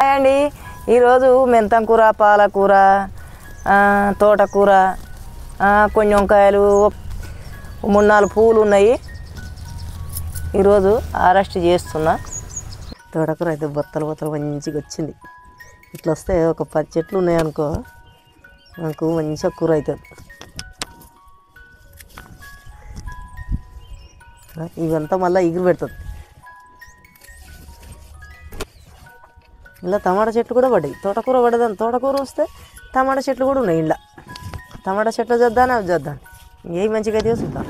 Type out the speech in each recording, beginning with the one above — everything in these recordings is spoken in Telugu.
హాయ్ అండి ఈరోజు మెంతం కూర పాలకూర ఆ, తోటకూర ఆ, కొన్ని వంకాయలు మూడు నాలుగు పువ్వులు ఉన్నాయి ఈరోజు అరెస్ట్ చేస్తున్నా తోటకూర అయితే బొత్తలు బొత్తలు మంచిగా వచ్చింది ఇట్లా వస్తే ఒక పది చెట్లు ఉన్నాయనుకో మనకు మంచిగా కూర అవుతుంది ఇవంతా మళ్ళీ ఎగురు పెడుతుంది ఇలా టమాటా చెట్లు కూడా పడ్డాయి తోటకూర పడదని తోటకూర వస్తే టమాటా చెట్లు కూడా ఉన్నాయి ఇలా టమాటా చెట్లు చేద్దాను అవి చేద్దాం ఏవి మంచిగా అయితే చూద్దాం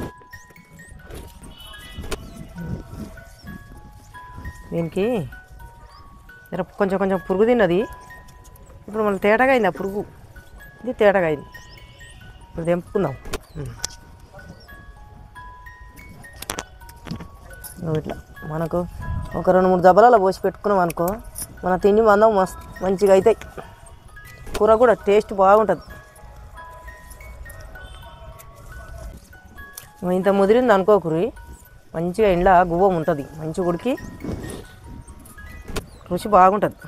దీనికి జర కొంచెం కొంచెం పురుగు తిన్నది ఇప్పుడు మళ్ళీ తేటగా అయింది ఆ పురుగు ఇది తేటగా అయింది ఇప్పుడు తెంపుకుందాం ఉం. ఇగో ఇట్లా మనకు ఒక రెండు మూడు దెబ్బలలో పోసి పెట్టుకున్నాం అనుకో మన తిండి మందం మస్తు మంచిగా అవుతాయి కూర కూడా టేస్ట్ బాగుంటుంది నువ్వు ఇంత ముదిరింది అనుకోకురి మంచిగా ఇంట్లో గువ్వం ఉంటుంది మంచి ఉడికి రుచి బాగుంటుంది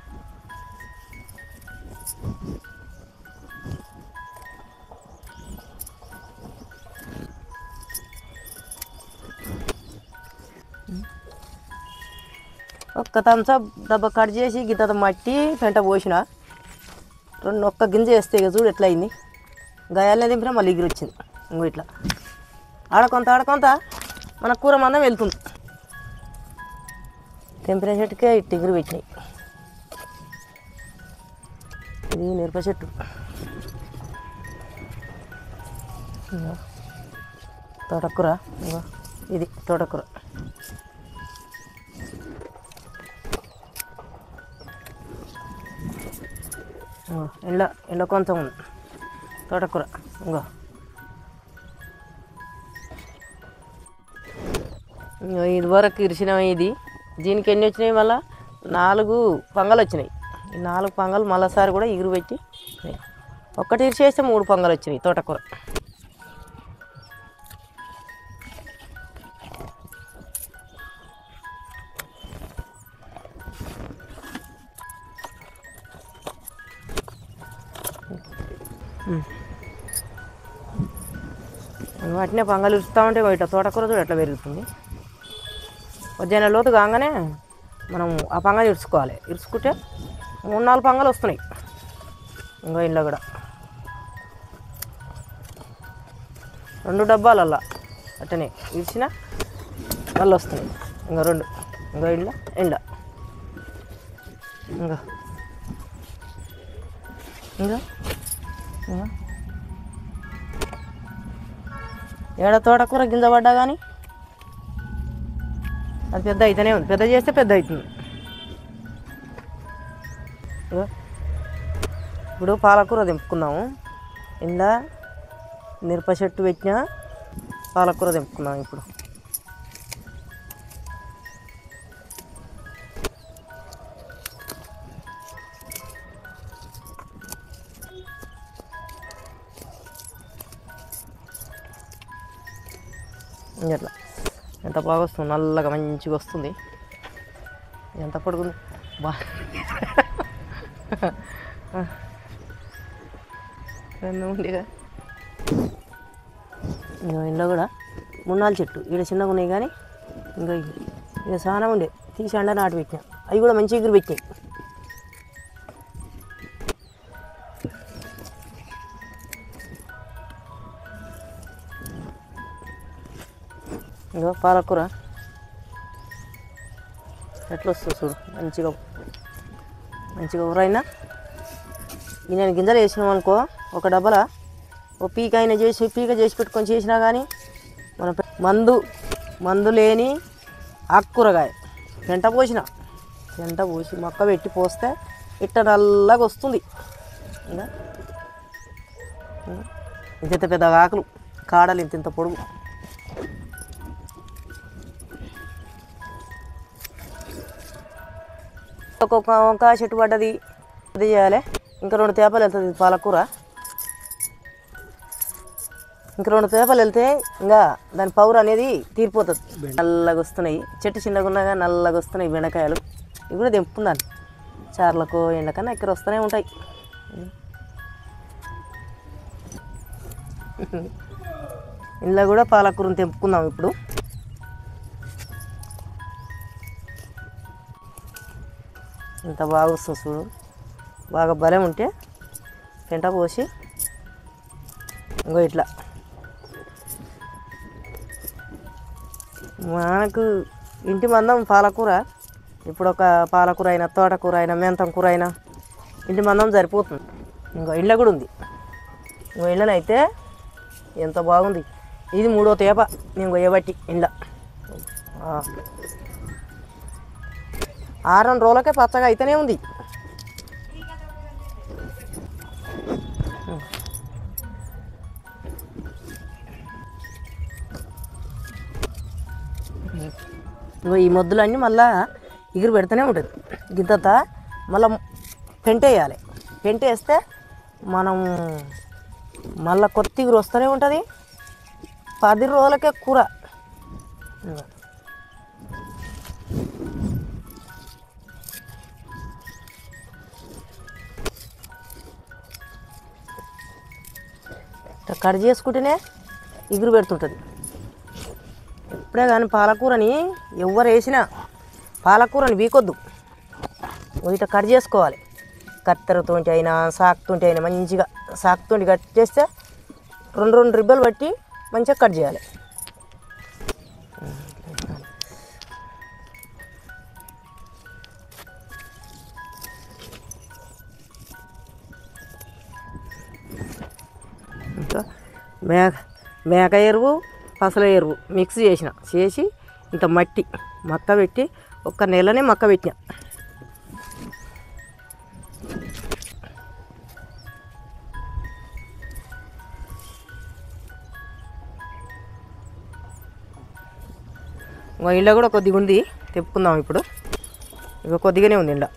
ఒక్క తంచ దెబ్బ కట్ చేసి గిత్త మట్టి పెంట పోసిన రెండు ఒక్క గింజ వేస్తే ఇక చూడు ఎట్లా అయింది గాయాలనే దింపినా మళ్ళీ ఎగిరి వచ్చింది ఇంకో ఇట్లా ఆడకొంత ఆడకొంత మన కూర మందం వెళ్తుంది తెంపిన చెట్టుకే ఇటు ఎగిరి పెట్టినాయి ఇది మిరప చెట్టు ఇగో తోటకూర ఇగో ఇది తోటకూర ఇగో ఎండ ఎండ కొంత ఉంది తోటకూర ఇంకో ఇంగో ఇది వరకు ఇరిచినాం ఇది దీనికి ఎన్ని వచ్చినాయి మళ్ళా నాలుగు పంగలు వచ్చినాయి ఈ నాలుగు పంగలు మళ్ళీసారి కూడా ఎగురు పెట్టి ఒక్కటి ఇరిచేస్తే మూడు పంగలు వచ్చినాయి తోటకూర వాటినే పంగలు ఇరుస్తూ ఉంటే బయట తోటకూర చూడు ఎట్లా పెరుగుతుంది మధ్యాహ్నం లోతు కాగానే మనం ఆ పంగలు ఇరుచుకోవాలి ఇరుచుకుంటే మూడు నాలుగు పంగలు వస్తున్నాయి ఇంకో ఇంట్లో కూడా రెండు డబ్బాలల్లా అట్టనే ఇరిచిన మళ్ళీ వస్తున్నాయి ఇంకా రెండు ఇంకో ఇండ్ల ఎండ ఇంకా ఇంకా ఇంకా ఏడ తోటకూర గింజ పడ్డా కానీ అది పెద్ద అయితేనే ఉంది పెద్ద చేస్తే పెద్ద అవుతుంది ఇగో. ఇప్పుడు పాలకూర తెంపుకుందాము ఇందా మిరప చెట్టు పెట్టిన పాలకూర తెంపుకుందాం ఇప్పుడు ఎట్లా ఎంత బాగా వస్తుంది నల్లగా మంచిగా వస్తుంది ఎంత పడుకుంది బా రెండు ఉండేగా ఇంకా ఇంట్లో కూడా మూడు నాలుగు చెట్టు ఇక్కడ చిన్నగా ఉన్నాయి కానీ ఇంకా ఇక చాలా ఉండే తీసి అండ నాటు పెట్టినా అవి కూడా మంచి ఎగురు పెట్టినాయి ఇగో పాలకూర ఎట్లా వస్తుంది చూడు మంచిగా మంచిగా ఊరైనా ఈ నేను గింజలు వేసినాం అనుకో ఒక డబ్బల ఓ పీక అయినా చేసి పీక చేసి పెట్టుకొని చేసినా కానీ మన పె- మందు మందు లేని ఆకుకూరగాయ పెంట పోసిన పెంట పోసి మొక్క పెట్టి పోస్తే ఇట్ట నల్లగా వస్తుంది ఇంకా ఇంత పెద్ద ఆకులు కాడలు ఇంత ఇంత పొడుగు ఒక్కొక్క వంకాయ చెట్టు పడ్డది అది చేయాలి ఇంకా రెండు తేపలు వెళ్తుంది పాలకూర ఇంకా రెండు తేపలు వెళ్తే ఇంకా దాని పౌరు అనేది తీరిపోతుంది నల్లగా వస్తున్నాయి చెట్టు చిన్నగా ఉన్నాగా నల్లగా వస్తున్నాయి బెండకాయలు ఇవి కూడా తెంపుకున్నాను చార్లకు ఎండకన్నా ఇక్కడ వస్తూనే ఉంటాయి ఇంట్లో కూడా పాలకూరను తెంపుకుందాం ఇప్పుడు ఇంత బాగా వస్తుంది చూడు బాగా బలం ఉంటే పెంట పోసి ఇంకో ఇట్లా మనకు ఇంటి మందం పాలకూర ఇప్పుడు ఒక పాలకూర అయినా తోటకూర అయినా మెంతం కూర అయినా ఇంటి మందం సరిపోతుంది ఇంకో ఇళ్ళ కూడా ఉంది ఇంకో ఇళ్ళనైతే ఎంత బాగుంది ఇది మూడో తేప నేను కొయ్యబట్టి ఇండ్ల ఆరం రోజులకే పచ్చగా అయితేనే ఉంది ఇగో ఈ మొద్దులన్నీ మళ్ళా ఎగురు పెడుతూనే ఉంటుంది గింతంత మళ్ళా పెంటేయాలి పెంటేస్తే మనం మళ్ళా కొత్త ఇగురు వస్తూనే ఉంటుంది పది రోజులకే కూర ఇగో. ఇట్లా కట్ చేసుకుంటేనే ఇగురు పెడుతుంటుంది ఇప్పుడే కానీ పాలకూరని ఎవరు వేసినా పాలకూరని వీకొద్దు ఇట్లా కట్ చేసుకోవాలి కత్తెరతోటి అయినా సాకుతోటి అయినా మంచిగా సాకుతోటి కట్ చేస్తే రెండు రెండు రిబ్బలు పట్టి మంచిగా కట్ చేయాలి ఇంకా మేక మేక ఎరువు పసల ఎరువు మిక్స్ చేసిన చేసి ఇంత మట్టి మక్క పెట్టి ఒక్క నెలనే మక్క పెట్టిన ఇంకో ఇళ్ళ కూడా కొద్దిగా ఉంది తెప్పుకుందాం ఇప్పుడు ఇక కొద్దిగానే ఉంది ఇండ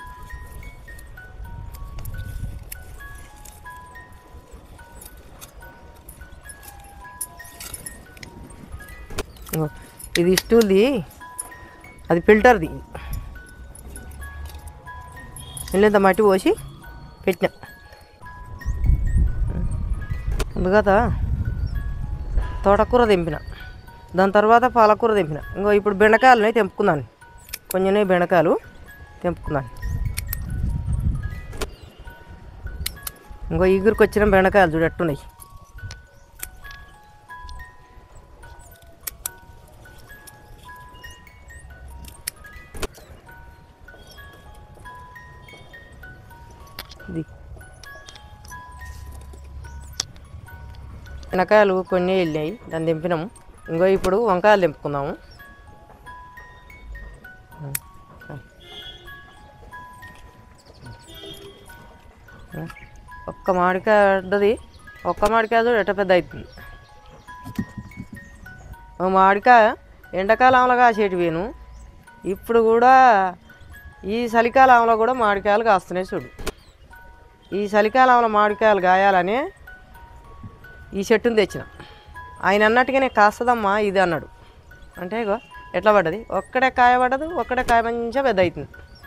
ఇగో, ఇది స్టూల్ది అది ఫిల్టర్ది ఇల్లంత మట్టి పోసి పెట్టిన ముందుగా తోటకూర తెంపిన దాని తర్వాత పాలకూర తెంపిన ఇంకో ఇప్పుడు బెండకాయలని తెంపుకున్నాను కొంచెమే బెండకాయలు తెంపుకున్నాను ఇంకో ఇగురికి వచ్చిన బెండకాయలు చూడట్టున్నాయి ఇది బెండకాయలు కొన్ని వెళ్ళాయి దాన్ని తెంపినాము ఇంకో ఇప్పుడు వంకాయలు తెంపుకుందాము ఒక్క మామిడికాయ పడ్డది ఒక్క మామిడికాయ చూడు ఎట్ట పెద్ద అవుతుంది ఓ మామిడికాయ ఎండాకాలంలో కాసేటి వేను ఇప్పుడు కూడా ఈ చలికాలంలో కూడా మామిడికాయలు కాస్తున్నాయి చూడు ఈ చలికాలంలో మామిడికాయలు కాయాలని ఈ చెట్టుని తెచ్చిన ఆయన అన్నట్టుగానే కాస్తుందమ్మా ఇది అన్నాడు అంటే ఇగో ఎట్లా పడ్డది ఒక్కడే కాయ పడ్డదు ఒక్కడే కాయ మంచిగా పెద్ద అవుతుంది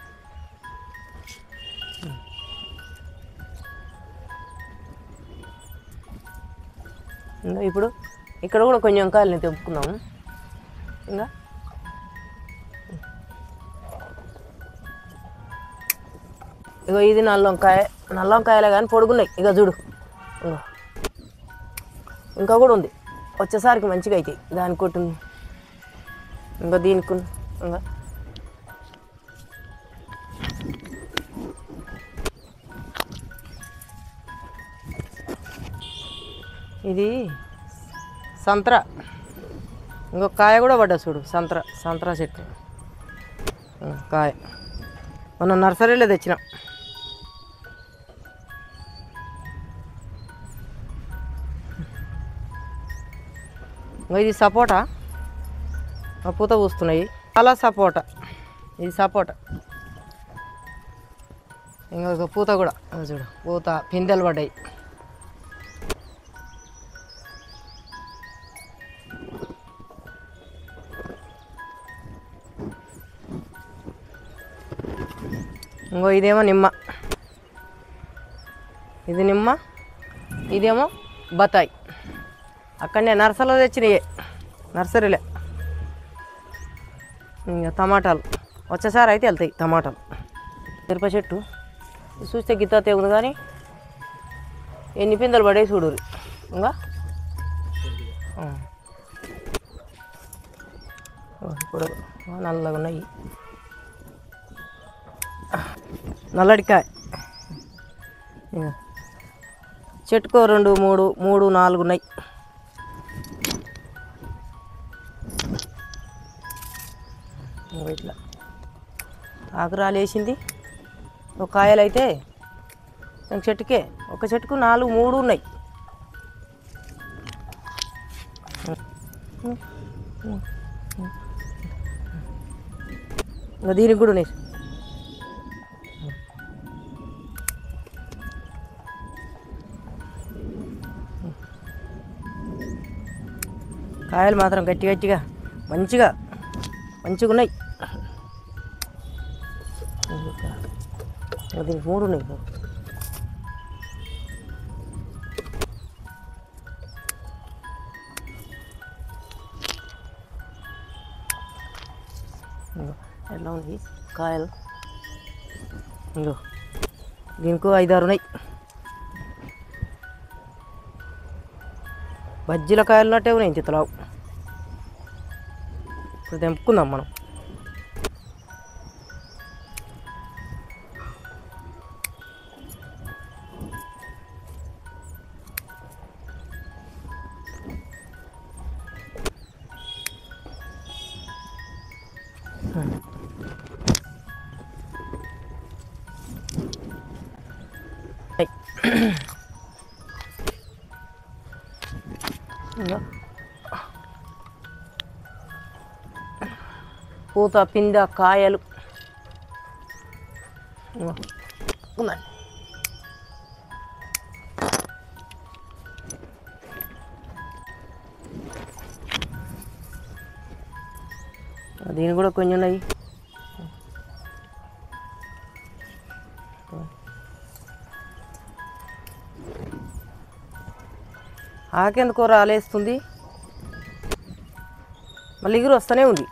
ఇంకా ఇప్పుడు ఇక్కడ కూడా కొంచెం కాయలని తెంపుకుందాము ఇంకా ఇగో ఇది నల్ల వంకాయ నల్ల వంకాయలే కానీ పొడుగున్నాయి ఇక చూడు ఇగో ఇంకా కూడా ఉంది వచ్చేసరికి మంచిగా అవుతాయి దానికి ఒకటి ఉంది ఇంకా దీనికి ఉంది. ఇంకా ఇది సంత్ర ఇంకొక కాయ కూడా పడ్డా చూడు సంత్ర సంత్రా చెట్టు ఇంకో కాయ మొన్న నర్సరీలో తెచ్చినాం ఇంకో ఇది సపోటా ఆ పూత పూస్తున్నాయి చాలా సపోటా ఇది సపోటా ఇంకొక పూత కూడా ఇగో చూడు పూత పిందెలు పడ్డాయి ఇంకో ఇదేమో నిమ్మ ఇది నిమ్మ ఇదేమో బత్తాయి అక్కడనే నర్సరీలో తెచ్చినాయే నర్సరీలే ఇంకా టమాటాలు వచ్చేసారి అయితే వెళ్తాయి టమాటాలు మిరప చెట్టు ఇది చూస్తే గిత్త తెగుంది కానీ ఎన్ని పిందెలు పడే చూడు ఇంకా ఆ. ఓ, ఇప్పుడు నల్లగా ఉన్నాయి నల్లడికాయ ఇక చెట్టుకో రెండు మూడు మూడు నాలుగు ఉన్నాయి ఇగో ఇట్లా ఆకురాలు వేసింది ఒక కాయలు అయితే ఒక చెట్టుకే ఒక చెట్టుకు నాలుగు మూడు ఉన్నాయి ఇంకా దీనికి కూడా ఉన్నాయి కాయలు మాత్రం గట్టి గట్టిగా మంచిగా మంచిగా ఉన్నాయి ఇంకా దీనికి మూడు ఉన్నాయి ఇదిగో ఎట్లా ఉంది కాయలు ఇంకో దీనికి ఐదారు ఉన్నాయి బజ్జీల కాయలు ఉన్నట్టే ఉన్నాయి ఇంత లావు ఇప్పుడు తెంపుకుందాం మనం ఐ. ఇంకా పూత పింద కాయలు ఇగో. ఉందండి దీని కూడా కొన్ని ఉన్నాయి ఆకెందుకో రాలేస్తుంది మళ్ళీ ఎగురు వస్తూనే ఉంది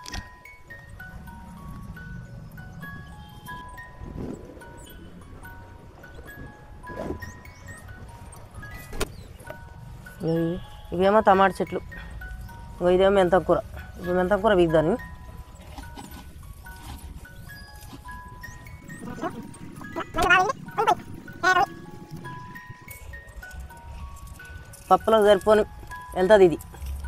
ఇవి- ఇవేమో టమాటా చెట్లు ఇగో ఇదేమో మెంతం కూర ఇప్పుడు మెంతం కూర వీద్దాన్ని పప్పులకు సరిపోని వెళ్తుంది ఇది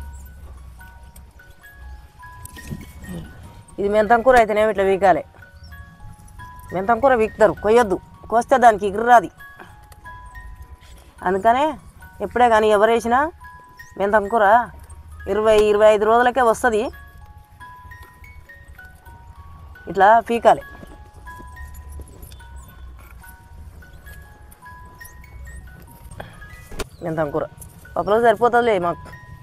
ఇది మెంతం కూర అయితేనేమో ఇట్లా వీకాలి మెంతం కూర వీక్తారు కొయ్యొద్దు కోస్తే దానికి ఎగురురాది అందుకనే ఎప్పుడే కానీ ఎవరు వేసినా మెంతం కూర ఇరవై ఇరవై ఐదు రోజులకే వస్తుంది ఇట్లా పీకాలి మెంతం కూర పప్పులో సరిపోతుందిలే మాకు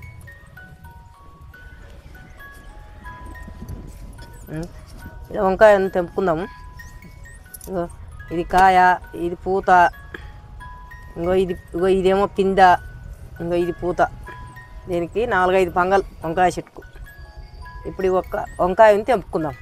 ఉం. ఇది వంకాయ తెంపుకుందాము ఇగో ఇది కాయ ఇది పూత ఇంకో ఇది ఇగో ఇదేమో పింద ఇంకో ఇది పూత దీనికి నాలుగైదు పంగల్ వంకాయ చెట్టుకు ఇప్పుడు ఈ ఒక్క వంకాయని తెంపుకుందాం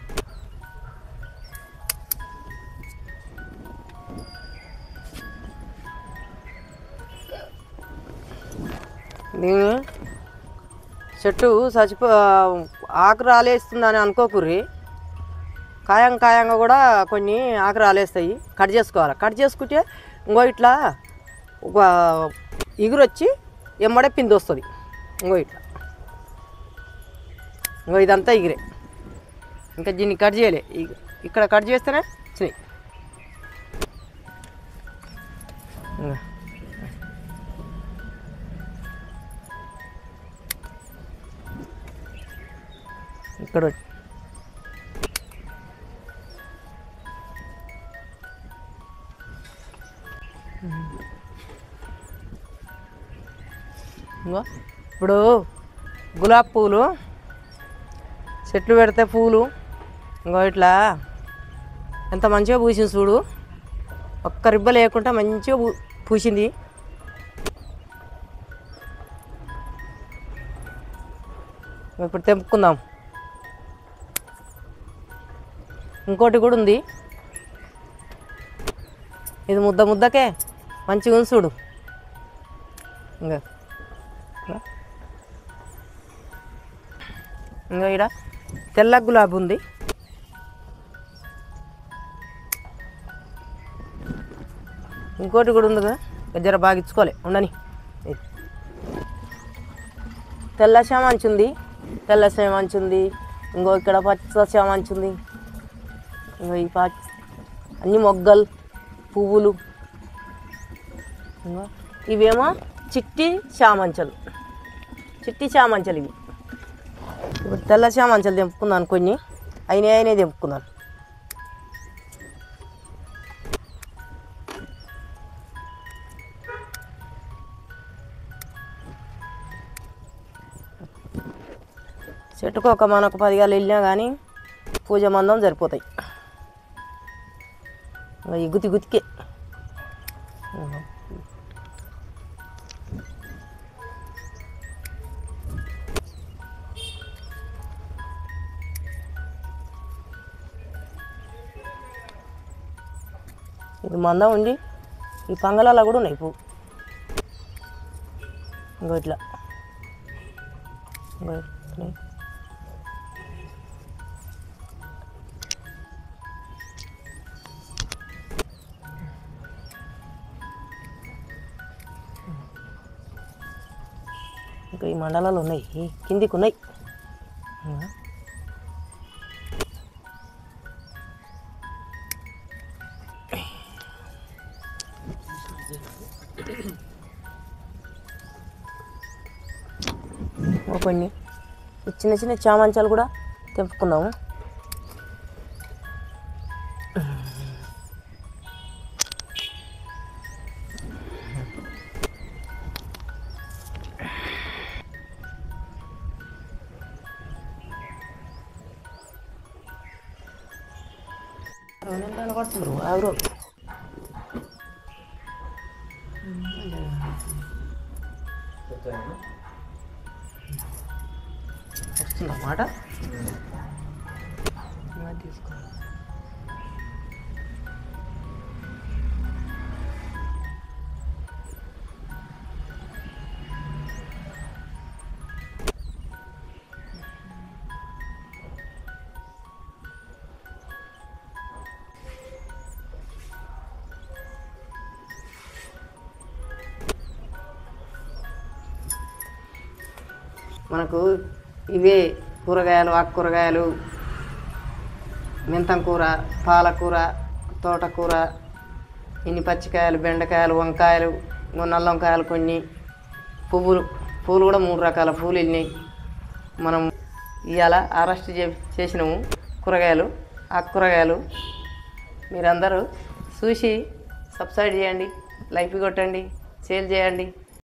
దీని చెట్టు చచ్చిపో ఆకు రాలేస్తుందని అనుకోకుర్రి కాయం కాయంగా కూడా కొన్ని ఆకు రాలేస్తాయి కట్ చేసుకోవాలి కట్ చేసుకుంటే ఇంకో ఇట్లా ఒక ఇగురు వచ్చి ఎమ్మడే పిండి వస్తుంది ఇంకో ఇట్లా ఇంకో ఇదంతా ఇగిరే ఇంకా దీన్ని కట్ చేయలే ఇగ- ఇక్కడ కట్ చేస్తేనే వచ్చినాయి ఇంగ. ఇక్కడ వచ్చి- ఇంగో ఇప్పుడు గులాబీ పూలు చెట్లు పెడితే పూలు ఇంకో ఇట్లా ఎంత మంచిగా పూసింది చూడు ఒక్క రిబ్బ లేకుండా మంచిగా పూ- పూసింది ఇప్పుడు తెంపుకుందాం ఇంకోటి కూడా ఉంది ఇది ముద్ద ముద్దకే మంచిగా ఉంచుడు ఇంకా ఇంకా ఇక్కడ తెల్ల గులాబీ ఉంది ఇంకోటి కూడా ఉంది కదా జర బాగా ఇచ్చుకోలే ఉండని ఇది. తెల్ల చామంచి ఉంది తెల్ల చామంచి ఉంది ఇంకో ఇక్కడ పచ్చ చామంచి ఉంది ఇంకో ఈ పచ్చ అన్ని మొగ్గలు పువ్వులు ఇంకో ఇవేమో చిట్టి చామంచలు చిట్టి చామంచలు ఇవి ఇప్పుడు తెల్ల చామంచలు తెంపుకున్నాను కొన్ని అయినా అయినా తెంపుకున్నాను చెట్టుకు ఒక మనకు పదిగాలు వెళ్ళినా కానీ పూజ మందం సరిపోతాయి ఇంకా ఈ గుతి గుతికే ఇది మందం ఉండి ఈ పంగలాల కూడా ఉన్నాయి పువ్వు ఇంకో ఇట్లా ఇంకో ఇట్లా. ఇంకా ఈ మండలాలు ఉన్నాయి ఈ కిందికి ఉన్నాయి ఇంకా ఓ కొన్ని ఈ చిన్న చిన్న చామంచాలు కూడా తెంపుకుందాము కొడుతున్నారు ఎవరు వస్తుందన్నమాట తీసుకో మనకు ఇవే కూరగాయలు ఆకుకూరగాయలు మెంతం కూర పాలకూర తోటకూర ఇన్ని పచ్చికాయలు బెండకాయలు వంకాయలు ఇంకో నల్ల వంకాయలు కొన్ని పువ్వులు పువ్వులు కూడా మూడు రకాల పువ్వులు వెళ్ళినాయి మనం ఇవాళ అరెస్ట్ చే చేసినాము కూరగాయలు ఆకుకూరగాయలు మీరందరూ చూసి సబ్స్క్రైబ్ చేయండి లైక్ కొట్టండి షేర్ చేయండి